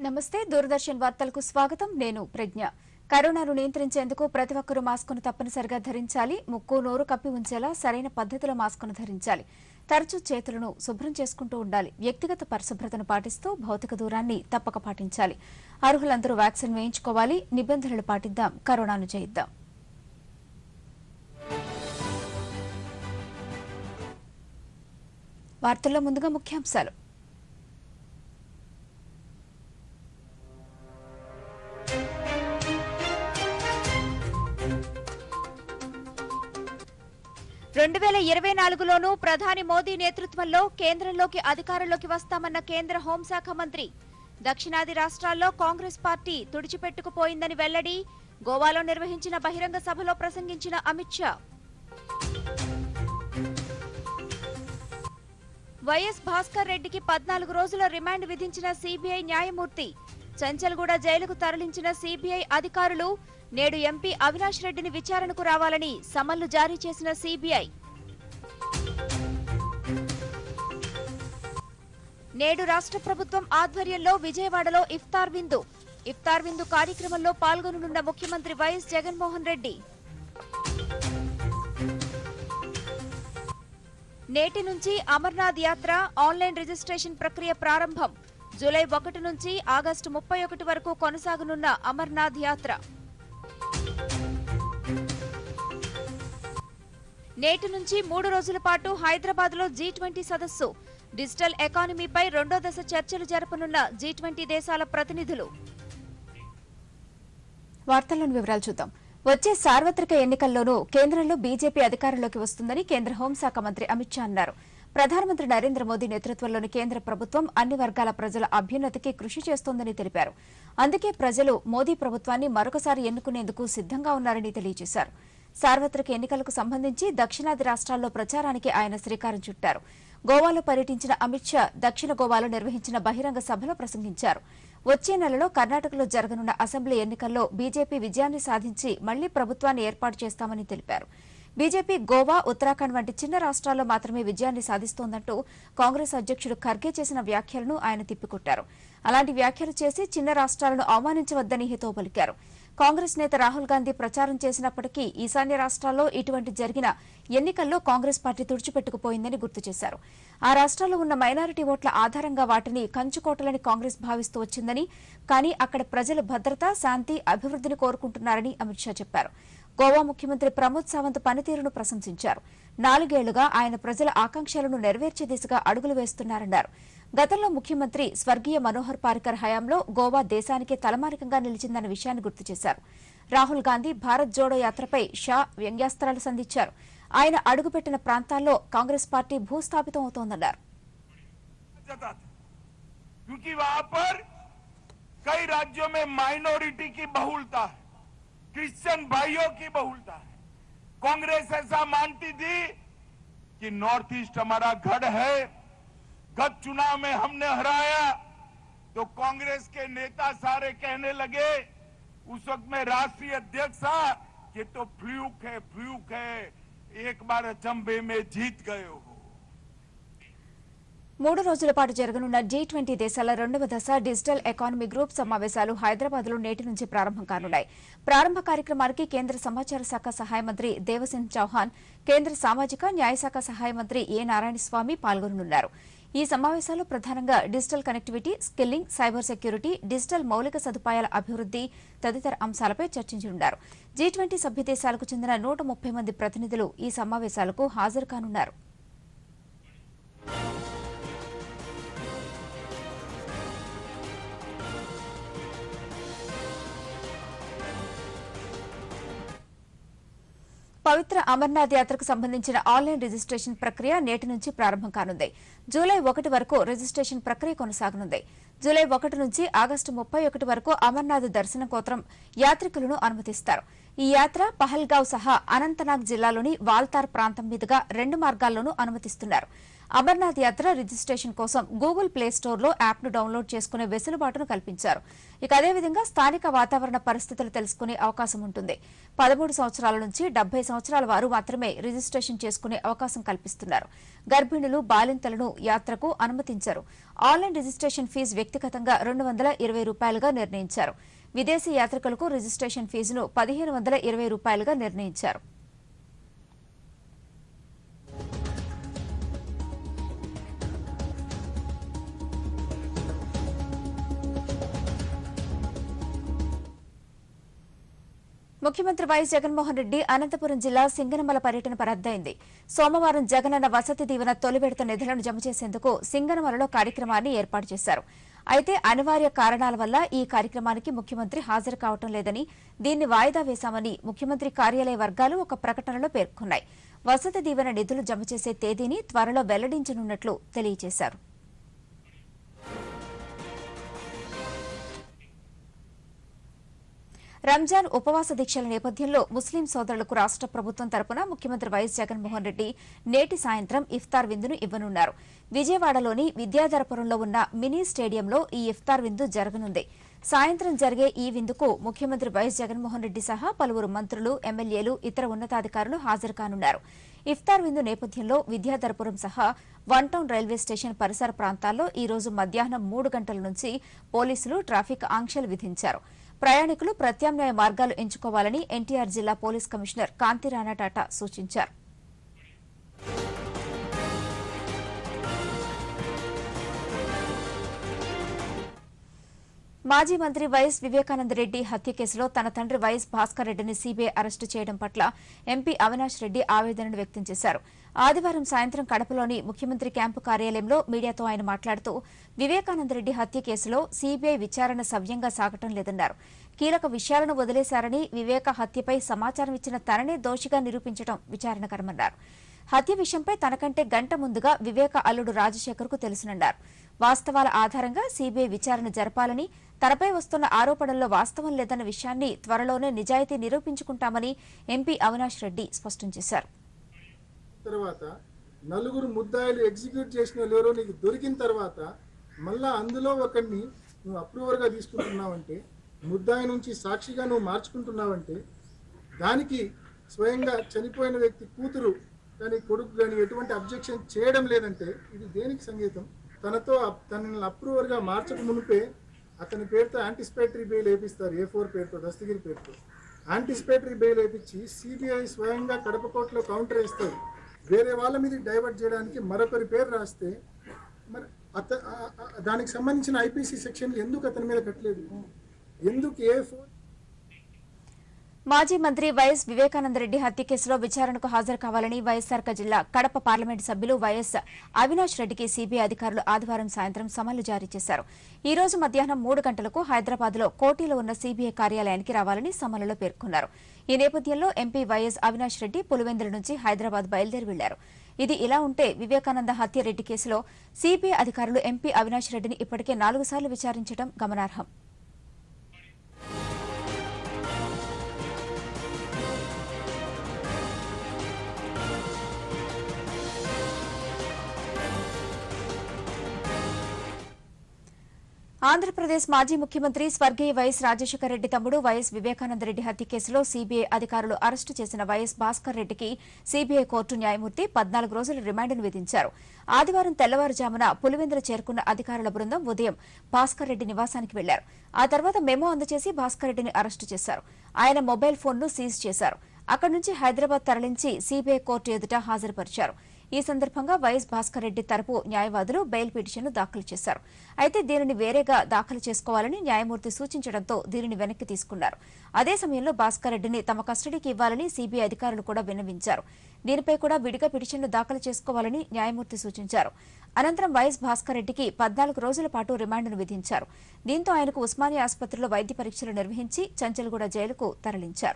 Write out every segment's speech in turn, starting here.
నమస్తే దూరదర్శన్ వార్తలకు స్వాగతం నేను ప్రజ్ఞ కరోనాను నియంత్రించేందుకు ప్రతి ఒక్కరూ మాస్కును తప్పనిసరిగా ధరించాలి ముక్కు నోరు కప్పి ఉంచేలా సరైన పద్ధతిలో మాస్కును ధరించాలి తరచూ చేతులను శుభ్రం చేసుకుంటూ ఉండాలి వ్యక్తిగత పరిశుభ్రతను పాటిస్తూ భౌతిక దూరాన్ని తప్పక పాటించాలి అర్హులందరూ వ్యాక్సిన్ వేయించుకోవాలి నిబంధనలు పాటిద్దాం కరోనాను జయిద్దాం వార్తల్లో ముందుగా ముఖ్యాంశాలు రెండు వేల ఇరవై నాలుగులోనూ ప్రధాని మోదీ నేతృత్వంలో కేంద్రంలోకి అధికారంలోకి వస్తామన్న కేంద్ర హోంశాఖ మంత్రి దక్షిణాది రాష్ట్రాల్లో కాంగ్రెస్ పార్టీ తుడిచిపెట్టుకుపోయిందని వెల్లడి గోవాలో నిర్వహించిన బహిరంగ సభలో ప్రసంగించిన అమిత్ షా వైఎస్ భాస్కర్ రెడ్డికి పద్నాలుగు రోజుల రిమాండ్ విధించిన సిబిఐ న్యాయమూర్తి చంచల్గూడ జైలుకు తరలించిన సిబిఐ అధికారులు నేడు ఎంపీ అవినాష్ రెడ్డిని విచారణకు రావాలని సమన్లు జారీ చేసిన సిబిఐ నేడు రాష్ట్ర ప్రభుత్వం ఆధ్వర్యంలో విజయవాడలో ఇఫ్తార్ విందు ఇఫ్తార్ విందు కార్యక్రమంలో పాల్గొననున్న ముఖ్యమంత్రి వైఎస్ జగన్మోహన్ రెడ్డి నేటి నుంచి అమర్నాథ్ యాత్ర ఆన్లైన్ రిజిస్ట్రేషన్ ప్రక్రియ ప్రారంభం జూలై ఒకటి నుంచి ఆగస్టు ముప్పై ఒకటి వరకు కొనసాగనున్న అమర్నాథ్ యాత్ర నేటి నుంచి మూడు రోజుల పాటు హైదరాబాద్ లో జీ ట్వంటీ సదస్సు డిజిటల్ ఎకానమీపై రెండో దశ చర్చలు జరపనున్న జీ ట్వంటీ దేశాల ప్రతినిధులు వార్తల్లోని వివరాలు చూద్దాం వచ్చే సార్వత్రిక ఎన్నికల్లోనూ కేంద్రంలో బీజేపీ అధికారంలోకి వస్తుందని కేంద్ర హోంశాఖ మంత్రి అమిత్ షా అన్నారు ప్రధానమంత్రి నరేంద్ర మోదీ నేతృత్వంలోని కేంద్ర ప్రభుత్వం అన్ని వర్గాల ప్రజల అభ్యున్నతికి కృషి చేస్తోందని తెలిపారు అందుకే ప్రజలు మోదీ ప్రభుత్వాన్ని మరొకసారి ఎన్నుకునేందుకు సిద్దంగా ఉన్నారని తెలియజేశారు సార్వత్రిక ఎన్నికలకు సంబంధించి దక్షిణాది రాష్ట్రాల్లో ప్రచారానికి ఆయన శ్రీకారం చుట్టారు గోవాలో పర్యటించిన అమిత్ షా దక్షిణ గోవాలో నిర్వహించిన బహిరంగ సభలో ప్రసంగించారు వచ్చే నెలలో కర్ణాటకలో జరగనున్న అసెంబ్లీ ఎన్నికల్లో బీజేపీ విజయాన్ని సాధించి మళ్లీ ప్రభుత్వాన్ని ఏర్పాటు చేస్తామని తెలిపారు బీజేపీ గోవా ఉత్తరాఖండ్ వంటి చిన్న రాష్ట్రాల్లో మాత్రమే విజయాన్ని సాధిస్తోందంటూ కాంగ్రెస్ అధ్యక్షుడు ఖర్గే చేసిన వ్యాఖ్యలను ఆయన తిప్పికొట్టారు అలాంటి వ్యాఖ్యలు చేసి చిన్న రాష్ట్రాలను అవమానించవద్దని హితవు పలికారు కాంగ్రెస్ నేత రాహుల్ గాంధీ ప్రచారం చేసినప్పటికీ ఈశాన్య రాష్ట్రాల్లో ఇటువంటి జరిగిన ఎన్నికల్లో కాంగ్రెస్ పార్టీ తుడిచిపెట్టుకుపోయిందని గుర్తు చేశారు ఆ రాష్ట్రాల్లో ఉన్న మైనారిటీ ఓట్ల ఆధారంగా వాటిని కంచుకోటలని కాంగ్రెస్ భావిస్తూ వచ్చిందని కానీ అక్కడ ప్రజలు భద్రత శాంతి అభివృద్ధిని కోరుకుంటున్నారని అమిత్ షా చెప్పారు గోవా ముఖ్యమంత్రి ప్రమోద్ సావంత్ పనితీరును ప్రశంసించారు నాలుగేళ్లుగా ఆయన ప్రజల ఆకాంక్షలను నెరవేర్చే దిశగా అడుగులు వేస్తున్నారన్నారు గతంలో ముఖ్యమంత్రి స్వర్గీయ మనోహర్ పారికర్ హయాంలో గోవా దేశానికే తలమానికంగా నిలిచిందన్న విషయాన్ని గుర్తు చేశారు రాహుల్ గాంధీ భారత్ జోడో యాత్రపై షా వ్యంగ్యాస్త్రాలు సంధించారు ఆయన అడుగుపెట్టిన ప్రాంతాల్లో కాంగ్రెస్ పార్టీ భూస్థాపితం అవుతోందన్నారు जाता था क्योंकि वहां पर कई राज्यों में माइनॉरिटी की बहुलता है क्रिश्चियन भाइयों की बहुलता है कांग्रेस ऐसा मानती थी कि नॉर्थ ईस्ट हमारा गढ़ है गत चुनाव में हमने हराया तो कांग्रेस के नेता सारे कहने लगे उस वक्त में राष्ट्रीय अध्यक्ष था ये तो फ्लूक है फ्लूक है एक बार अचंभे में जीत गए हो మూడు రోజుల పాటు జరగనున్న జీ ట్వంటీ దేశాల రెండవ దశ డిజిటల్ ఎకానమీ గ్రూప్ సమావేశాలు హైదరాబాద్ లో నేటి నుంచి ప్రారంభం కానున్నాయి ప్రారంభ కార్యక్రమానికి కేంద్ర సమాచార శాఖ సహాయ మంత్రి దేవసింగ్ చౌహాన్ కేంద్ర సామాజిక న్యాయ శాఖ సహాయ మంత్రి ఏ నారాయణస్వామి పాల్గొననున్నారు ఈ సమావేశాలు ప్రధానంగా digital connectivity skilling cyber security digital మౌలిక సదుపాయాల అభివృద్ది తదితర అంశాలపై చర్చించనున్నారు జీ ట్వంటీ సభ్య దేశాలకు చెందిన నూట ముప్పై మంది ప్రతినిధులు ఈ సమావేశాలకు హాజరు కానున్నారు పవిత్ర అమర్నాథ్ యాత్రకు సంబంధించిన ఆన్లైన్ రిజిస్ట్రేషన్ ప్రక్రియ నేటి నుంచి ప్రారంభం కానుంది జూలై ఒకటి వరకు రిజిస్ట్రేషన్ ప్రక్రియ కొనసాగనుంది జూలై ఒకటి నుంచి ఆగస్టు ముప్పై ఒకటి వరకు అమర్నాథ్ దర్శనం కోత్రం యాత్రికులను అనుమతిస్తారు ఈ యాత్ర పహల్గావ్ సహా అనంతనాగ్ జిల్లాలోని వాల్తార్ ప్రాంతం మీదుగా రెండు మార్గాల్లోనూ అనుమతిస్తున్నారు అమర్నాథ్ యాత్ర రిజిస్ట్రేషన్ కోసం గూగుల్ ప్లే స్టోర్లో యాప్ను డౌన్లోడ్ చేసుకునే వెసులుబాటును కల్పించారు ఇక అదేవిధంగా స్థానిక వాతావరణ పరిస్థితులు తెలుసుకునే అవకాశం ఉంటుంది పదమూడు సంవత్సరాల నుంచి డెబ్బై సంవత్సరాల వారు మాత్రమే రిజిస్ట్రేషన్ చేసుకునే అవకాశం కల్పిస్తున్నారు గర్భిణులు బాలింతలను యాత్రకు అనుమతించారు ఆన్లైన్ రిజిస్ట్రేషన్ ఫీజు వ్యక్తిగతంగా రెండు వందల ఇరవై రూపాయలుగా నిర్ణయించారు విదేశీ యాత్రికులకు రిజిస్ట్రేషన్ ఫీజును పదిహేను వందల ఇరవై రూపాయలుగా నిర్ణయించారు ముఖ్యమంత్రి వైఎస్ జగన్మోహన్ రెడ్డి అనంతపురం జిల్లా సింగనమల పర్యటన రద్దయింది సోమవారం జగనన్న వసతి దీవెన తొలి విడత నిధులను జమ చేసేందుకు సింగనమలలో కార్యక్రమాన్ని ఏర్పాటు చేశారు అయితే అనివార్య కారణాల వల్ల ఈ కార్యక్రమానికి ముఖ్యమంత్రి హాజరు కావటం లేదని దీన్ని వాయిదా వేశామని ముఖ్యమంత్రి కార్యాలయ వర్గాలు ఒక ప్రకటనలో పేర్కొన్నాయి వసతి దీవెన నిధులు జమ చేసే తేదీని త్వరలో వెల్లడించనున్నట్లు తెలియజేశారు రంజాన్ ఉపవాస దీక్షల నేపథ్యంలో ముస్లిం సోదరులకు రాష్ట ప్రభుత్వం తరపున ముఖ్యమంత్రి వైఎస్ జగన్మోహన్ రెడ్డి నేటి సాయంత్రం ఇఫ్తార్ విందును ఇవ్వనున్నారు విజయవాడలోని విద్యాధరపురంలో ఉన్న మినీ స్టేడియంలో ఈ ఇఫ్తార్ విందు జరగనుంది సాయంత్రం జరిగే ఈ విందుకు ముఖ్యమంత్రి వైఎస్ జగన్మోహన్ రెడ్డి సహా పలువురు మంత్రులు ఎమ్మెల్యేలు ఇతర ఉన్నతాధికారులు హాజరు కానున్నారు ఇఫ్తార్ విందు నేపథ్యంలో విద్యాధరపురం సహా వన్ టౌన్ రైల్వే స్టేషన్ పరిసర ప్రాంతాల్లో ఈ రోజు మధ్యాహ్నం మూడు గంటల నుంచి పోలీసులు ట్రాఫిక్ ఆంక్షలు విధించారు ప్రయాణికులు ప్రత్యామ్నాయ మార్గాలు ఎంచుకోవాలని ఎన్టీఆర్ జిల్లా పోలీస్ కమిషనర్ కాంతిరాణా టాటా సూచించారు మాజీ మంత్రి వైఎస్ వివేకానంద రెడ్డి హత్య కేసులో తన తండ్రి వైఎస్ భాస్కర్ రెడ్డిని సీబీఐ అరెస్టు చేయడం పట్ల ఎంపీ అవినాష్ రెడ్డి ఆవేదనను వ్యక్తం చేశారు ఆదివారం సాయంత్రం కడపలోని ముఖ్యమంత్రి క్యాంపు కార్యాలయంలో మీడియాతో ఆయన మాట్లాడుతూ వివేకానంద రెడ్డి హత్య కేసులో సీబీఐ విచారణ సవ్యంగా సాగటం లేదన్నారు కీలక విషయాలను వదిలేశారని వివేక హత్యపై సమాచారం ఇచ్చిన తననే దోషిగా నిరూపించడం విచారణకరమన్నారు హత్య విషయంపై తనకంటే గంట ముందుగా వివేక అల్లుడు రాజశేఖర్కు తెలుసునన్నారు వాస్తవాల ఆధారంగా సీబీఐ విచారణ జరపాలని తనపై వస్తున్న ఆరోపణల్లో వాస్తవం లేదన్న విషయాన్ని త్వరలోనే నిజాయితీ నిరూపించుకుంటామని ఎంపీ అవినాష్ రెడ్డి స్పష్టం చేశారు తర్వాత నలుగురు ముద్దాయిలు ఎగ్జిక్యూట్ చేసిన వాళ్ళు ఎవరో నీకు దొరికిన తర్వాత మళ్ళా అందులో ఒకరిని నువ్వు అప్రూవర్గా తీసుకుంటున్నావంటే ముద్దాయి నుంచి సాక్షిగా నువ్వు మార్చుకుంటున్నావంటే దానికి స్వయంగా చనిపోయిన వ్యక్తి కూతురు కానీ కొడుకు కానీ ఎటువంటి అబ్జెక్షన్ చేయడం లేదంటే ఇది దేనికి సంగీతం తనతో అప్- తనని అప్రూవర్గా మార్చక మునిపే అతని పేరుతో యాంటిసిపేటరీ బెయిల్ వేపిస్తారు ఏ ఫోర్ పేరుతో దస్తగిరి పేరుతో యాంటిసిపేటరీ బెయిల్ వేపించి సిబిఐ స్వయంగా కడప కోర్టులో కౌంటర్ వేస్తారు వేరే వాళ్ళ మీద డైవర్ట్ చేయడానికి మరొకరి పేరు రాస్తే మరి అత ఆ- ఆ- దానికి సంబంధించిన ఐపీసీ సెక్షన్ ఎందుకు అతని మీద కట్టలేదు ఎందుకు ఏ ఫోర్ మాజీ మంత్రి వైఎస్ వివేకానందరెడ్డి హత్య కేసులో విచారణకు హాజరు కావాలని వైఎస్సార్ జిల్లా కడప పార్లమెంటు సభ్యులు వైఎస్ అవినాష్ రెడ్డికి సీబీఐ అధికారులు ఆదివారం సాయంత్రం సమన్లు జారీ చేశారు ఈ రోజు మధ్యాహ్నం మూడు గంటలకు హైదరాబాద్ లో కోటిలో ఉన్న సీబీఐ కార్యాలయానికి రావాలని సమన్లలో పేర్కొన్నారు ఈ నేపథ్యంలో ఎంపీ వైఎస్ అవినాష్ రెడ్డి పులివెందుల నుంచి హైదరాబాద్ బయలుదేరి వెళ్లారు ఇది ఇలా ఉంటే వివేకానంద హత్య రెడ్డి కేసులో సీబీఐ అధికారులు ఎంపీ అవినాష్ రెడ్డిని ఇప్పటికే నాలుగు సార్లు విచారించడం గమనార్హం ఆంధ్రప్రదేశ్ మాజీ ముఖ్యమంత్రి స్వర్గీయ వైఎస్ రాజశేఖర రెడ్డి తమ్ముడు వైఎస్ వివేకానంద రెడ్డి హత్య కేసులో సీబీఐ అధికారులు అరెస్టు చేసిన వైఎస్ భాస్కర్ రెడ్డికి సీబీఐ కోర్టు న్యాయమూర్తి పద్నాలుగు రోజుల రిమాండ్ను విధించారు ఆదివారం తెల్లవారుజామున పులివెందుల చేరుకున్న అధికారుల బృందం ఉదయం భాస్కర్ రెడ్డి నివాసానికి వెళ్లారు ఆ తర్వాత మెమో అందజేసి భాస్కర్ రెడ్డిని అరెస్టు చేశారు ఆయన మొబైల్ ఫోన్ను సీజ్ చేశారు అక్కడి నుంచి హైదరాబాద్ తరలించి సీబీఐ కోర్టు ఎదుట హాజరుపరిచారు ఈ సందర్భంగా వైఎస్ భాస్కర్ రెడ్డి తరపు న్యాయవాదులు బెయిల్ పిటిషన్ను దాఖలు చేశారు అయితే దీనిని వేరేగా దాఖలు చేసుకోవాలని న్యాయమూర్తి సూచించడంతో దీనిని వెనక్కి తీసుకున్నారు అదే సమయంలో భాస్కర్ రెడ్డిని తమ కస్టడీకి ఇవ్వాలని సీబీఐ అధికారులు కూడా విన్నవించారు దీనిపై కూడా విడిగా పిటిషన్ను దాఖలు చేసుకోవాలని న్యాయమూర్తి సూచించారు అనంతరం వైఎస్ భాస్కర్ రెడ్డికి పద్నాలుగు రోజుల పాటు రిమాండ్ను విధించారు దీంతో ఆయనకు ఉస్మానియా ఆసుపత్రిలో వైద్య పరీక్షలు నిర్వహించి చంచల్గూడ జైలుకు తరలించారు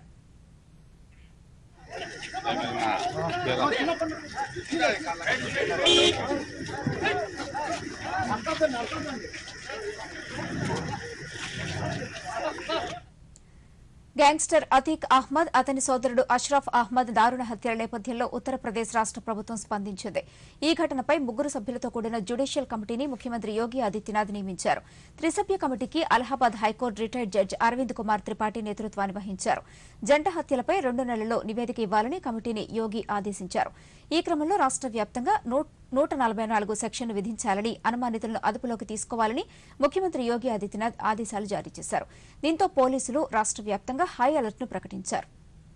గ్యాంగ్స్టర్ అతీక్ అహ్మద్ అతని సోదరుడు అష్రఫ్ అహ్మద్ దారుణ హత్యల నేపథ్యంలో ఉత్తరప్రదేశ్ రాష్ట ప్రభుత్వం స్పందించింది ఈ ఘటనపై ముగ్గురు సభ్యులతో కూడిన జ్యుడిషియల్ కమిటీని ముఖ్యమంత్రి యోగి ఆదిత్యనాథ్ నియమించారు త్రిసభ్య కమిటీకి Allahabad high court retired judge Arvind Kumar Tripathi నేతృత్వాన్ని వహించారు జంట హత్యలపై రెండు నెలల్లో నివేదిక ఇవ్వాలని కమిటీని యోగి ఆదేశించారు ఈ క్రమంలో రాష్ట వ్యాప్తంగా నూ- నూట నలభై నాలుగు సెక్షన్లు విధించాలని అనుమానితులను అదుపులోకి తీసుకోవాలని ముఖ్యమంత్రి యోగి ఆదిత్యనాథ్ ఆదేశాలు జారీ చేశారు దీంతో పోలీసులు రాష్ట వ్యాప్తంగా హై అలర్ట్ ను ప్రకటించారు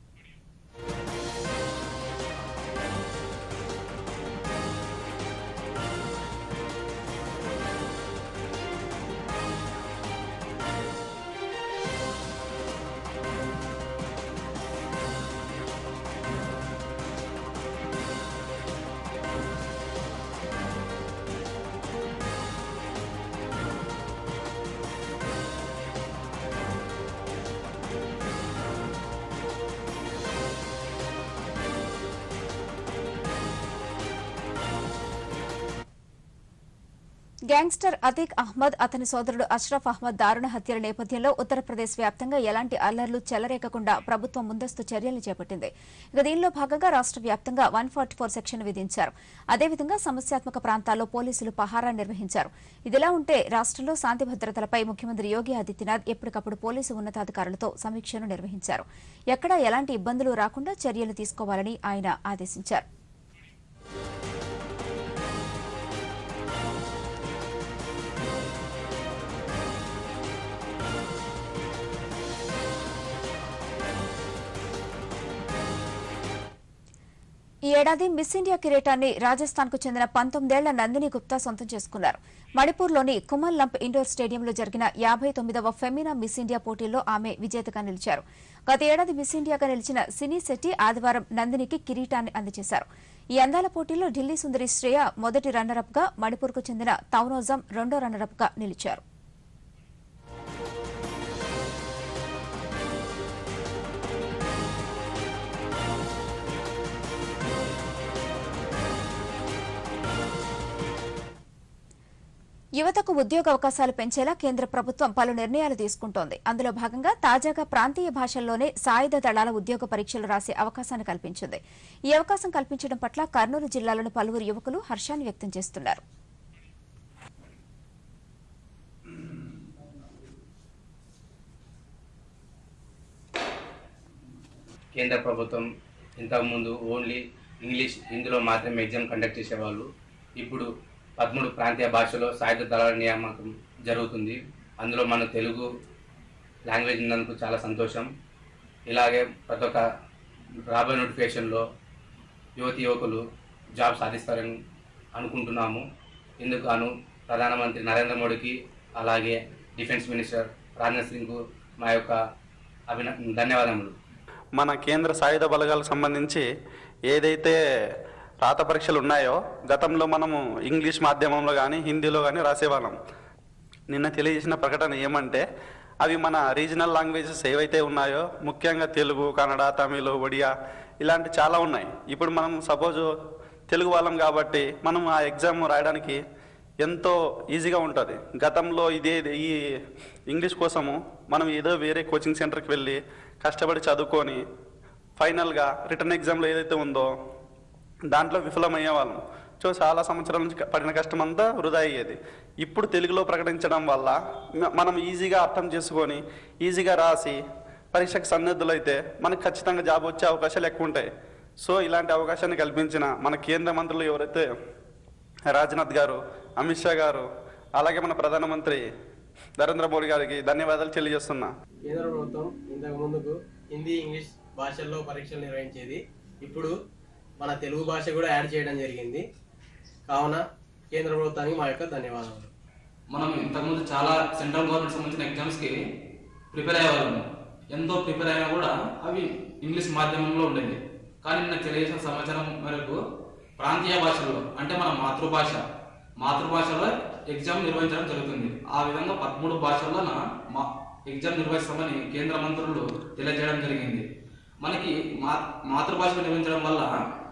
గ్యాంగ్స్టర్ అతీక్ అహ్మద్ అతని సోదరుడు అష్రఫ్ అహ్మద్ దారుణ హత్యల నేపథ్యంలో ఉత్తరప్రదేశ్ వ్యాప్తంగా ఎలాంటి అల్లర్లు చెలరేగకుండా ప్రభుత్వం ముందస్తు చర్యలు చేపట్టింది ఇక దీనిలో భాగంగా రాష్ట వ్యాప్తంగా వన్ ఫార్టీ ఫోర్ సెక్షన్ విధించారు అదేవిధంగా సమస్యాత్మక ప్రాంతాల్లో పోలీసులు పహారా నిర్వహించారు ఇదిలా ఉంటే రాష్ట్రంలో శాంతి భద్రతలపై ముఖ్యమంత్రి యోగి ఆదిత్యనాథ్ ఎప్పటికప్పుడు పోలీసు ఉన్నతాధికారులతో సమీక్షను నిర్వహించారు ఎక్కడా ఎలాంటి ఇబ్బందులు రాకుండా చర్యలు తీసుకోవాలని ఆయన ఆదేశించారు ఈ ఏడాది మిస్ ఇండియా కిరీటాన్ని రాజస్థాన్ కు చెందిన పంతొమ్మిదేళ్ల నందిని గుప్తా సొంతం చేసుకున్నారు మణిపూర్లోని కుమల్ లంప్ ఇండోర్ స్టేడియంలో జరిగిన యాభై తొమ్మిదవ ఫెమినా మిస్ ఇండియా పోటీల్లో ఆమె విజేతగా నిలిచారు గత ఏడాది మిస్ ఇండియాగా నిలిచిన సినీ శెట్టి ఆదివారం నందినికి కిరీటాన్ని అందజేశారు ఈ అందాల పోటీలో ఢిల్లీ సుందరి శ్రేయ మొదటి రన్నరప్ గా మణిపూర్కు చెందిన తౌనోజం రెండో రన్నరప్ గా నిలిచారు యువతకు ఉద్యోగ అవకాశాలు పెంచేలా కేంద్ర ప్రభుత్వం పలు నిర్ణయాలు తీసుకుంటోంది అందులో భాగంగా తాజాగా ప్రాంతీయ భాషల్లోనే సాయుధ దళాల ఉద్యోగ పరీక్షలు రాసే అవకాశాన్ని కల్పించింది ఈ అవకాశం కల్పించడం పట్ల కర్నూలు జిల్లాలోని పలువురు యువకులు హర్షాన్ని వ్యక్తం చేస్తున్నారు కేంద్ర ప్రభుత్వం ఇంతకుముందు ఓన్లీ ఇంగ్లీష్ హిందీలో మాత్రమే ఎగ్జామ్ కండక్ట్ చేసేవాళ్ళు ఇప్పుడు పదమూడు ప్రాంతీయ భాషలో సాయుధ దళాల నియామకం జరుగుతుంది అందులో మన తెలుగు లాంగ్వేజ్ ఉన్నందుకు చాలా సంతోషం ఇలాగే ప్రతి ఒక్క రాబోయే నోటిఫికేషన్లో యువతి యువకులు జాబ్ సాధిస్తారని అనుకుంటున్నాము ఇందుకు గాను ప్రధానమంత్రి నరేంద్ర మోడీకి అలాగే డిఫెన్స్ మినిస్టర్ రాజ్నాథ్ సింగ్కు మా యొక్క అభిన ధన్యవాదములు మన కేంద్ర సాయుధ బలగాలకు సంబంధించి ఏదైతే రాత పరీక్షలు ఉన్నాయో గతంలో మనము ఇంగ్లీష్ మాధ్యమంలో కానీ హిందీలో కానీ రాసేవాళ్ళం నిన్న తెలియజేసిన ప్రకటన ఏమంటే అవి మన రీజనల్ లాంగ్వేజెస్ ఏవైతే ఉన్నాయో ముఖ్యంగా తెలుగు కన్నడ తమిళ్ ఒడియా ఇలాంటి చాలా ఉన్నాయి ఇప్పుడు మనం సపోజ్ తెలుగు వాళ్ళం కాబట్టి మనం ఆ ఎగ్జామ్ రాయడానికి ఎంతో ఈజీగా ఉంటుంది గతంలో ఇదే ఈ ఇంగ్లీష్ కోసము మనం ఏదో వేరే కోచింగ్ సెంటర్కి వెళ్ళి కష్టపడి చదువుకొని ఫైనల్గా రిటర్న్ ఎగ్జామ్లో ఏదైతే ఉందో దాంట్లో విఫలమయ్యే వాళ్ళం సో చాలా సంవత్సరాల నుంచి పడిన కష్టం అంతా వృధా అయ్యేది ఇప్పుడు తెలుగులో ప్రకటించడం వల్ల మ- మనం ఈజీగా అర్థం చేసుకొని ఈజీగా రాసి పరీక్షకు సన్నద్ధులైతే మనకు ఖచ్చితంగా జాబ్ వచ్చే అవకాశాలు ఎక్కువ ఉంటాయి సో ఇలాంటి అవకాశాన్ని కల్పించిన మన కేంద్ర మంత్రులు ఎవరైతే రాజ్నాథ్ గారు అమిత్ షా గారు అలాగే మన ప్రధానమంత్రి నరేంద్ర మోడీ గారికి ధన్యవాదాలు తెలియజేస్తున్నా కేంద్ర ప్రభుత్వం ఇంతకు ముందుకు హిందీ ఇంగ్లీష్ భాషల్లో పరీక్షలు నిర్వహించేది ఇప్పుడు మన తెలుగు భాష కూడా యాడ్ చేయడం జరిగింది కావున కేంద్ర ప్రభుత్వానికి మా యొక్క ధన్యవాదాలు మనం ఇంతకుముందు చాలా సెంట్రల్ గవర్నమెంట్ సంబంధించిన ఎగ్జామ్స్కి ప్రిపేర్ అయ్యేవాళ్ళము ఎంతో ప్రిపేర్ అయినా కూడా అవి ఇంగ్లీష్ మాధ్యమంలో ఉండేది కానీ నిన్న తెలియజేసిన సమాచారం మేరకు ప్రాంతీయ భాషలో అంటే మన మాతృభాష మాతృభాషలో ఎగ్జామ్ నిర్వహించడం జరుగుతుంది ఆ విధంగా పదమూడు భాషల్లో మా ఎగ్జామ్ నిర్వహిస్తామని కేంద్ర మంత్రులు తెలియజేయడం జరిగింది మనకి మా మాతృభాషలో నిర్వహించడం వల్ల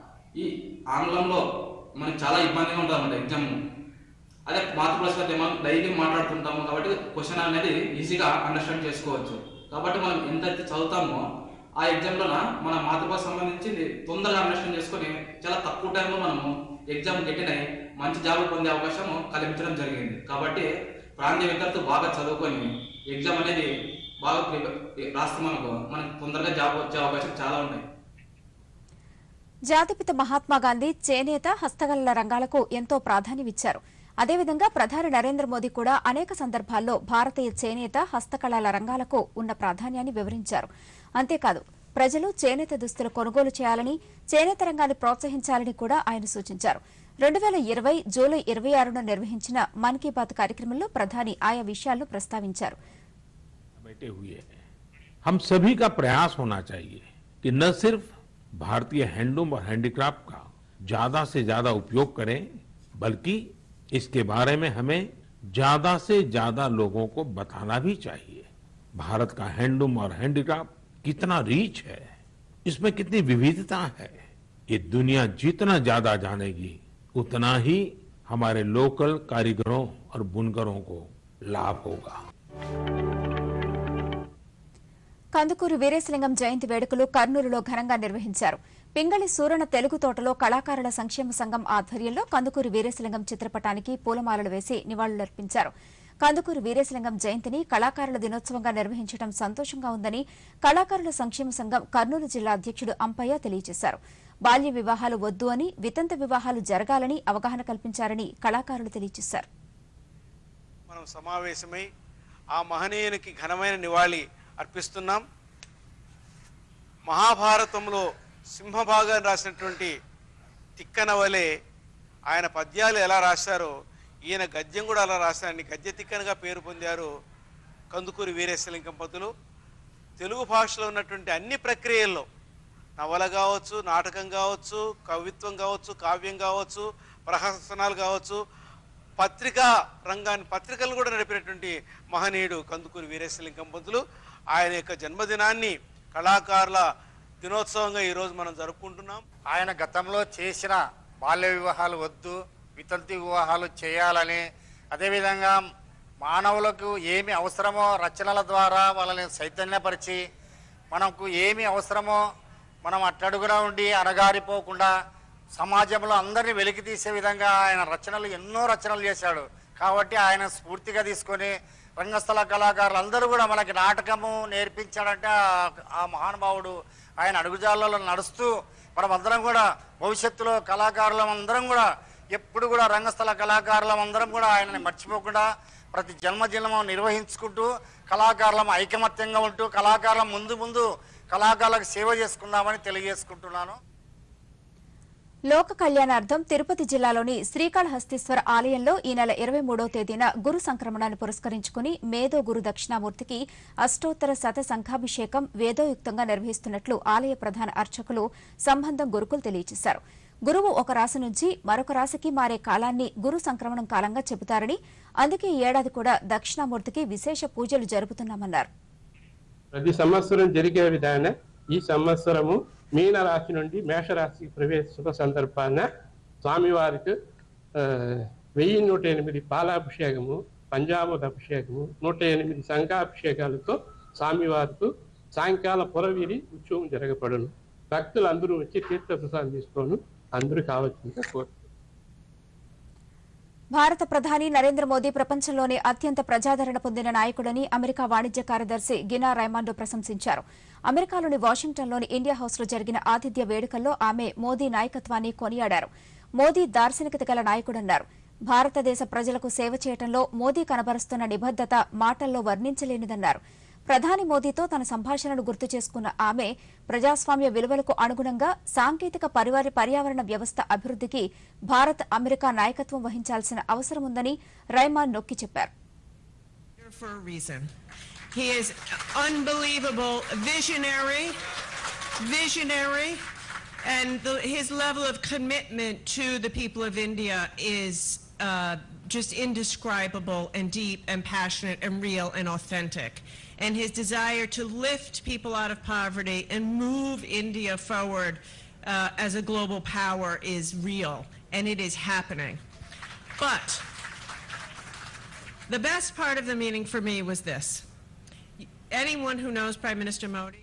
ఈ ఆంగ్లంలో మనకి చాలా ఇబ్బందిగా ఉంటుంది అన్నమాట ఎగ్జామ్ అదే మాతృభాషలో అయితే మనం డైలీ మాట్లాడుతుంటాము కాబట్టి క్వశ్చన్ అనేది ఈజీగా అండర్స్టాండ్ చేసుకోవచ్చు కాబట్టి మనం ఎంతైతే చదువుతామో ఆ ఎగ్జామ్లోన మన మాతృభాష సంబంధించి తొందరగా అండర్స్టాండ్ చేసుకొని చాలా తక్కువ టైంలో మనము ఎగ్జామ్ గెట్టిన మంచి జాబ్ పొందే అవకాశం కల్పించడం జరిగింది కాబట్టి ప్రాంతీయ విద్యార్థులు బాగా చదువుకొని ఎగ్జామ్ అనేది బాగా ప్రిపేర్ రాస్తే మనకు మనకు తొందరగా జాబ్ వచ్చే అవకాశం చాలా ఉన్నాయి జాతిపిత మహాత్మా గాంధీ చేనేత హస్తకళల రంగాలకు ఎంతో ప్రాధాన్యమిచ్చారు అదేవిధంగా ప్రధాని నరేంద్ర మోదీ కూడా అనేక సందర్భాల్లో భారతీయ చేనేత హస్తకళల రంగాలకు ఉన్న ప్రాధాన్యాన్ని వివరించారు అంతేకాదు ప్రజలు చేనేత దుస్తులు కొనుగోలు చేయాలని చేనేత రంగాన్ని ప్రోత్సహించాలని కూడా ఆయన సూచించారు రెండు వేల ఇరవై జూలై ఇరవై ఆరున నిర్వహించిన మన్ కీ బాత్ కార్యక్రమంలో ప్రధాని ఆయా విషయాలను ప్రస్తావించారు बैठे हुए हैं हम सभी का प्रयास होना चाहिए कि न सिर्फ भारतीय हैंडलूम और हैंडीक्राफ्ट का ज्यादा से ज्यादा उपयोग करें बल्कि इसके बारे में हमें ज्यादा से ज्यादा लोगों को बताना भी चाहिए भारत का हैंडलूम और हैंडीक्राफ्ट कितना रीच है इसमें कितनी विविधता है ये दुनिया जितना ज्यादा जानेगी उतना ही हमारे लोकल कारीगरों और बुनकरों को लाभ होगा కందుకూరు వీరేశలింగం జయంతి వేడుకలు కర్నూలులో ఘనంగా నిర్వహించారు పింగళి సూరణ తెలుగు తోటలో కళాకారుల సంక్షేమ సంఘం ఆధ్వర్యంలో కందుకూరు వీరేశలింగం చిత్రపటానికి పూలమాలలు వేసి నివాళులర్పించారు కందుకూరు వీరేశలింగం జయంతిని కళాకారుల దినోత్సవంగా నిర్వహించడం సంతోషంగా ఉందని కళాకారుల సంక్షేమ సంఘం కర్నూలు జిల్లా అధ్యక్షుడు అంపయ్య తెలియజేశారు బాల్య వివాహాలు వద్దు అని వితంత వివాహాలు జరగాలని అవగాహన కల్పించారని కళాకారులు తెలియజేశారు మనం సమావేశమై ఆ మహనీయునికి ఘనమైన నివాళి అర్పిస్తున్నాం మహాభారతంలో సింహభాగాన్ని రాసినటువంటి తిక్కన వలె ఆయన పద్యాలు ఎలా రాశారో ఈయన గద్యం కూడా అలా రాశారని గద్య తిక్కనగా పేరు పొందారు కందుకూరి వీరేశలింగం పంతులు తెలుగు భాషలో ఉన్నటువంటి అన్ని ప్రక్రియల్లో నవల కావచ్చు నాటకం కావచ్చు కవిత్వం కావచ్చు కావ్యం కావచ్చు ప్రహసనాలు కావచ్చు పత్రికా రంగాన్ని పత్రికలు కూడా నడిపినటువంటి మహనీయుడు కందుకూరి వీరేశలింగం పంతులు ఆయన యొక్క జన్మదినాన్ని కళాకారుల దినోత్సవంగా ఈరోజు మనం జరుపుకుంటున్నాం ఆయన గతంలో చేసిన బాల్య వివాహాలు వద్దు వితంతి వివాహాలు చేయాలని అదేవిధంగా మానవులకు ఏమి అవసరమో రచనల ద్వారా వాళ్ళని చైతన్యపరిచి మనకు ఏమి అవసరమో మనం అట్టడుగునా ఉండి అణగారిపోకుండా సమాజంలో అందరినీ వెలికి తీసే విధంగా ఆయన రచనలు ఎన్నో రచనలు చేశాడు కాబట్టి ఆయన స్ఫూర్తిగా తీసుకొని రంగస్థల కళాకారులు అందరూ కూడా మనకి నాటకము నేర్పించాడంటే ఆ- ఆ మహానుభావుడు ఆయన అడుగుజాలలో నడుస్తూ మనం అందరం కూడా భవిష్యత్తులో కళాకారులం అందరం కూడా ఎప్పుడు కూడా రంగస్థల కళాకారులం అందరం కూడా ఆయనని మర్చిపోకుండా ప్రతి జన్మదినము నిర్వహించుకుంటూ కళాకారులం ఐకమత్యంగా ఉంటూ కళాకారులం ముందు ముందు కళాకారులకు సేవ చేసుకుందామని తెలియజేసుకుంటున్నాను లోక కళ్యాణార్థం తిరుపతి జిల్లాలోని శ్రీకాళహస్తీశ్వర ఆలయంలో ఈ నెల ఇరవై మూడో తేదీన గురు సంక్రమణాన్ని పురస్కరించుకుని మేధో గురు దక్షిణామూర్తికి అష్టోత్తర శత సంఘాభిషేకం వేదోయుక్తంగా నిర్వహిస్తున్నట్లు ఆలయ ప్రధాన అర్చకులు సంబంధం గురుకులు తెలియజేశారు గురువు ఒక రాశి నుంచి మరొక రాశికి మారే కాలాన్ని గురు సంక్రమణం కాలంగా చెబుతారని అందుకే ఈ ఏడాది కూడా దక్షిణామూర్తికి విశేష పూజలు జరుపుతున్నామన్నారు ప్రతి సంవత్సరం జరిగే విధాన ఈ సంవత్సరము మీన రాశి నుండి మేషరాశికి ప్రవేశించిన సందర్భాన స్వామివారికి ఆ, వెయ్యి నూట ఎనిమిది పాలాభిషేకము పంచామృత అభిషేకము నూట ఎనిమిది సంఘాభిషేకాలతో స్వామివారికి సాయంకాల పురవీరి ఉత్సవం జరగబడును భక్తులు అందరూ వచ్చి తీర్థ ప్రసాదం తీసుకోను అందరూ కావాల్సిందిగా కోరు భారత ప్రధాని నరేంద్ర మోదీ ప్రపంచంలోనే అత్యంత ప్రజాదరణ పొందిన నాయకుడని అమెరికా వాణిజ్య కార్యదర్శి గినా రైమాండో ప్రశంసించారు అమెరికాలోని వాషింగ్టన్లోని ఇండియా హౌస్లో జరిగిన ఆతిథ్య వేడుకల్లో ఆమె మోదీ నాయకత్వాన్ని కొనియాడారు మోదీ దార్శనికత గల నాయకుడన్నారు భారతదేశ ప్రజలకు సేవ చేయడంలో మోదీ కనబరుస్తున్న నిబద్దత మాటల్లో వర్ణించలేనిదన్నారు ప్రధాని మోదీతో తన సంభాషణను గుర్తు చేసుకున్న ఆమె ప్రజాస్వామ్య విలువలకు అనుగుణంగా సాంకేతిక పరివార పర్యావరణ వ్యవస్థ అభివృద్ధికి భారత్ అమెరికా నాయకత్వం వహించాల్సిన అవసరం ఉందని రైమాన్ నొక్కి చెప్పారు here for a reason. He is unbelievable visionary, visionary, and the, his level of commitment to the people of India is uh, just indescribable and deep and passionate and real and authentic. And his desire to lift people out of poverty and move India forward uh, as a global power is real, and it is happening. But the best part of the meeting for me was this. anyone who knows Prime Minister Modi.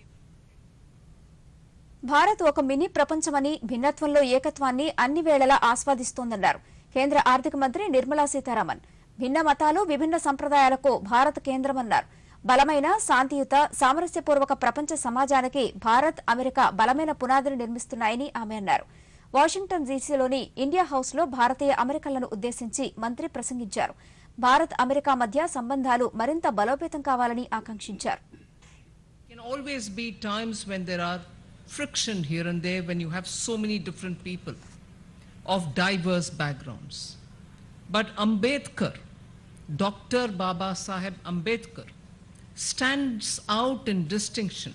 Bharat ఒక mini ప్రపంచమని భిన్నత్వంలో ఏకత్వాన్ని అన్ని వేళలా ఆస్వాదిస్తోందన్నారు కేంద్ర ఆర్థిక మంత్రి నిర్మలా సీతారామన్ భిన్న మతాలు విభిన్న సంప్రదాయాలకు భారత్ కేంద్రమన్నారు బలమైన శాంతియుత సామరస్యపూర్వక ప్రపంచ సమాజానికి భారత్ అమెరికా బలమైన పునాదిని నిర్మిస్తున్నాయని ఆమె అన్నారు వాషింగ్టన్ డీసీలోని ఇండియా హౌస్ లో భారతీయ అమెరికన్లను ఉద్దేశించి మంత్రి ప్రసంగించారు భారత్ అమెరికా మధ్య సంబంధాలు మరింత బలోపేతం కావాలని ఆకాంక్షించారు can always be times when there are friction here and there when you have so many different people of diverse backgrounds. But Ambedkar, Dr. Baba Saheb Ambedkar, stands out in distinction.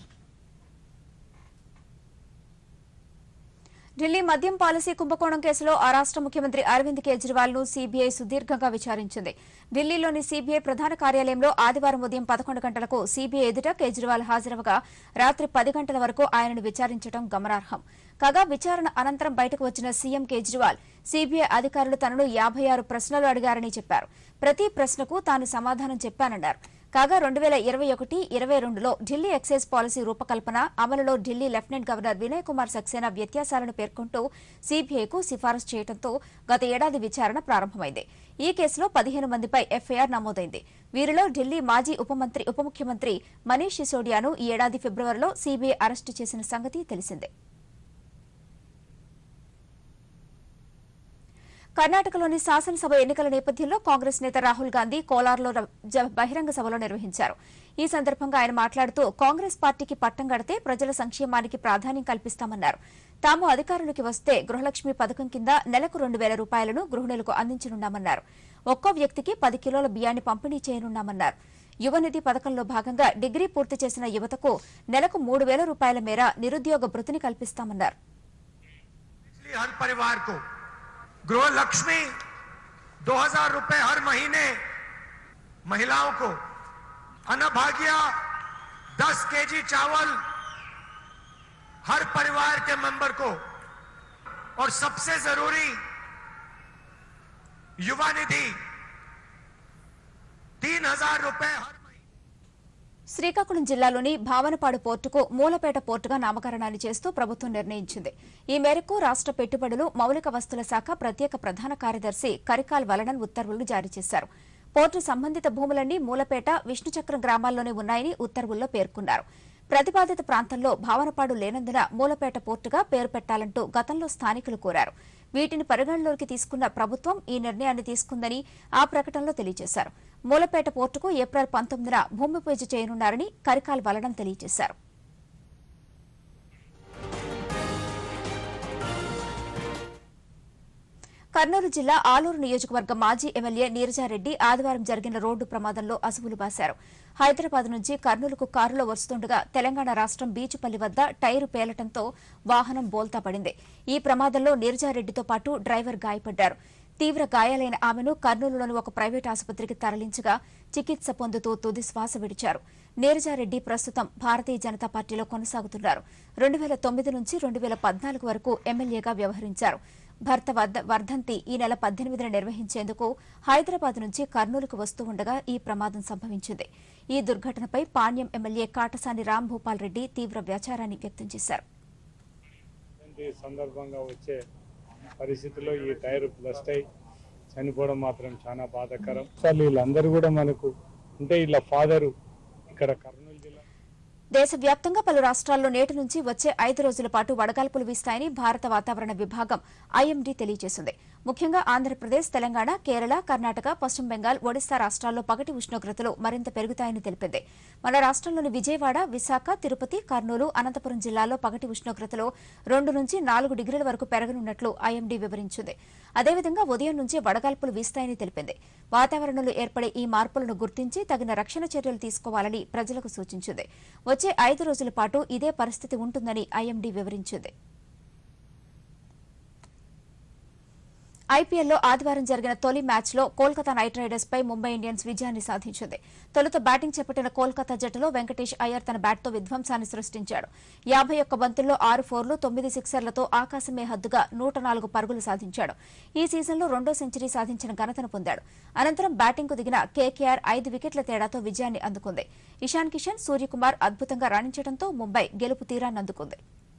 Delhi మద్యం policy కుంభకోణం కేసులో ఆ రాష్ట ముఖ్యమంత్రి అరవింద్ కేజ్రీవాల్ ను CBI సుదీర్ఘంగా విచారించింది ఢిల్లీలోని CBI ప్రధాన కార్యాలయంలో ఆదివారం ఉదయం పదకొండు గంటలకు సీబీఐ ఎదుట కేజ్రీవాల్ హాజరవగా రాత్రి పది గంటల వరకు ఆయనను విచారించడం గమనార్హం కాగా విచారణ అనంతరం బయటకు వచ్చిన సీఎం కేజ్రీవాల్ సీబీఐ అధికారులు తనను యాభై ఆరు ప్రశ్నలు అడిగారని చెప్పారు ప్రతి ప్రశ్నకు తాను సమాధానం చెప్పానన్నారు కాగా రెండు వేల ఇరవై ఒకటి ఇరవై రెండులో ఢిల్లీ ఎక్సైజ్ పాలసీ రూపకల్పన అమలులో ఢిల్లీ లెఫ్టినెంట్ గవర్నర్ వినయ్ కుమార్ సక్సేనా వ్యత్యాసాలను పేర్కొంటూ సీబీఐకు సిఫారసు చేయడంతో గత ఏడాది విచారణ ప్రారంభమైంది ఈ కేసులో పదిహేను మందిపై ఎఫ్ఐఆర్ నమోదైంది వీరిలో ఢిల్లీ మాజీ ఉప మంత్రి ఉప ముఖ్యమంత్రి మనీష్ సిసోడియాను ఈ ఏడాది ఫిబ్రవరిలో సీబీఐ అరెస్టు చేసిన సంగతి తెలిసిందే కర్ణాటకలోని శాసనసభ ఎన్నికల నేపథ్యంలో కాంగ్రెస్ నేత రాహుల్ గాంధీ కోలార్లో ర- జ- బహిరంగ సభలో నిర్వహించారు ఈ సందర్భంగా ఆయన మాట్లాడుతూ కాంగ్రెస్ పార్టీకి పట్టం కడితే ప్రజల సంక్షేమానికి ప్రాధాన్యం కల్పిస్తామన్నారు తాము అధికారంలోకి వస్తే గృహలక్ష్మి పథకం కింద నెలకు రెండు వేల రూపాయలను గృహిణులకు అందించనున్నామన్నారు ఒక్కో వ్యక్తికి పది కిలోల బియ్యాన్ని పంపిణీ చేయనున్నామన్నారు యువనిధి పథకంలో భాగంగా డిగ్రీ పూర్తి చేసిన యువతకు నెలకు మూడు వేల రూపాయల మేర నిరుద్యోగ భృతిని కల్పిస్తామన్నారు इसलिए हर परिवार को गृह लक्ष्मी 2000 रुपए हर महीने महिलाओं को अन्नभाग्य 10 केजी चावल हर परिवार के मेंबर को और सबसे जरूरी युवा निधि तीन हजार रुपए हर శ్రీకాకుళం జిల్లాలోని భావనపాడు పోర్టుకు మూలపేట పోర్టుగా నామకరణాన్ని చేస్తూ ప్రభుత్వం నిర్ణయించింది ఈ మేరకు రాష్ట పెట్టుబడులు మౌలిక వస్తుల శాఖ ప్రత్యేక ప్రధాన కార్యదర్శి కరికాల్ వలనన్ ఉత్తర్వులు జారీ చేశారు పోర్టు సంబంధిత భూములన్నీ మూలపేట విష్ణుచక్రం గ్రామాల్లోనే ఉన్నాయని ఉత్తర్వుల్లో పేర్కొన్నారు ప్రతిపాదిత ప్రాంతంలో భావనపాడు లేనందున మూలపేట పోర్టుగా పేరు పెట్టాలంటూ గతంలో స్థానికులు కోరారు వీటిని పరిగణలోకి తీసుకున్న ప్రభుత్వం ఈ నిర్ణయాన్ని తీసుకుందని ఆ ప్రకటనలో తెలియజేశారు మూలపేట పోర్టుకు ఏప్రిల్ పంతొమ్మిదిన భూమి పూజ చేయనున్నారని కరికాల్ వలనం తెలియజేశారు కర్నూలు జిల్లా ఆలూరు నియోజకవర్గ మాజీ ఎమ్మెల్యే నీరజారెడ్డి ఆదివారం జరిగిన రోడ్డు ప్రమాదంలో అసువులు బాశారు హైదరాబాద్ నుంచి కర్నూలుకు కారులో వస్తుండగా తెలంగాణ రాష్ట్రం బీచుపల్లి వద్ద టైరు పేలటంతో వాహనం బోల్తా పడింది ఈ ప్రమాదంలో నీరజారెడ్డితో పాటు డ్రైవర్ గాయపడ్డారు తీవ్ర గాయాలైన ఆమెను కర్నూలులోని ఒక ప్రైవేట్ ఆసుపత్రికి తరలించగా చికిత్స పొందుతూ తుది శ్వాస విడిచారు నీరజారెడ్డి ప్రస్తుతం భారతీయ జనతా పార్టీలో కొనసాగుతున్నారు రెండు వేల తొమ్మిది నుంచి రెండు వేల పద్నాలుగు వరకు ఎమ్మెల్యేగా వ్యవహరించారు భర్త వద్ద- వర్ధంతి ఈ నెల పద్దెనిమిదిన నిర్వహించేందుకు హైదరాబాద్ నుంచి కర్నూలుకు వస్తూ ఉండగా ఈ ప్రమాదం సంభవించింది ఈ దుర్ఘటనపై పాణ్యం ఎమ్మెల్యే కాటసాని రామ్ భూపాల్ రెడ్డి తీవ్ర వ్యాచారాన్ని వ్యక్తం చేశారు ఇలాంటి సందర్భంగా వచ్చే పరిస్థితిలో ఈ టైర్ బ్లస్ట్ అయి చనిపోవడం మాత్రం చాలా బాధాకరం అసలు వీళ్ళందరూ కూడా మనకు అంటే వీళ్ళ ఫాదరు ఇక్కడ కర్నూలు జిల్లా దేశవ్యాప్తంగా పలు రాష్ట్రాల్లో నేటి నుంచి వచ్చే ఐదు రోజుల పాటు వడగాల్పులు వీస్తాయని భారత వాతావరణ విభాగం ఐఎండీ తెలియజేసింది ముఖ్యంగా ఆంధ్రప్రదేశ్ తెలంగాణ కేరళ కర్ణాటక పశ్చిమ బెంగాల్ ఒడిశా రాష్ట్రాల్లో పగటి ఉష్ణోగ్రతలు మరింత పెరుగుతాయని తెలిపింది మన రాష్ట్రంలోని విజయవాడ విశాఖ తిరుపతి కర్నూలు అనంతపురం జిల్లాల్లో పగటి ఉష్ణోగ్రతలు రెండు నుంచి నాలుగు డిగ్రీల వరకు పెరగనున్నట్లు ఐఎండీ వివరించింది అదేవిధంగా ఉదయం నుంచి వడగాల్పులు వీస్తాయని తెలిపింది వాతావరణంలో ఏర్పడే ఈ మార్పులను గుర్తించి తగిన రక్షణ చర్యలు తీసుకోవాలని ప్రజలకు సూచించింది వచ్చే ఐదు రోజుల పాటు ఇదే పరిస్థితి ఉంటుందని ఐఎండీ వివరించింది ఐపీఎల్లో ఆదివారం జరిగిన తొలి మ్యాచ్లో కోల్కతా నైట్ రైడర్స్ పై ముంబై ఇండియన్స్ విజయాన్ని సాధించింది తొలుత బ్యాటింగ్ చేపట్టిన కోల్కతా జట్టులో వెంకటేష్ అయ్యర్ తన బ్యాట్తో విధ్వంసాన్ని సృష్టించాడు యాభై ఒక్క బంతుల్లో ఆరు ఫోర్లు తొమ్మిది సిక్సర్లతో ఆకాశమే హద్దుగా నూట నాలుగు పరుగులు సాధించాడు ఈ సీజన్లో రెండో సెంచరీ సాధించిన ఘనతను పొందాడు అనంతరం బ్యాటింగ్కు దిగిన కేకేఆర్ ఐదు వికెట్ల తేడాతో విజయాన్ని అందుకుంది ఇషాన్ కిషన్ సూర్యకుమార్ అద్భుతంగా రాణించడంతో ముంబై గెలుపు తీరాన్ని అందుకుంది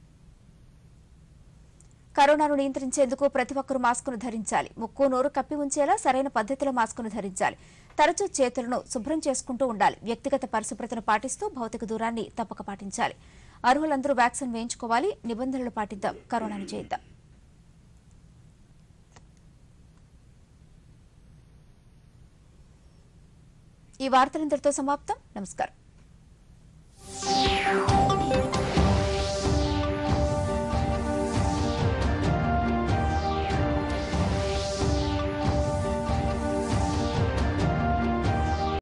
కరోనాను నియంత్రించేందుకు ప్రతి ఒక్కరూ మాస్కును ధరించాలి ముక్కు నోరు కప్పి ఉంచేలా సరైన పద్దతిలో మాస్కును ధరించాలి తరచూ చేతులను శుభ్రం చేసుకుంటూ ఉండాలి వ్యక్తిగత పరిశుభ్రతను పాటిస్తూ భౌతిక దూరాన్ని తప్పక పాటించాలి అర్హులందరూ వ్యాక్సిన్ వేయించుకోవాలి నిబంధనలు పాటిద్దాం కరోనాను చేద్దాం ఈ వార్తలందరితో సమాప్తం నమస్కారం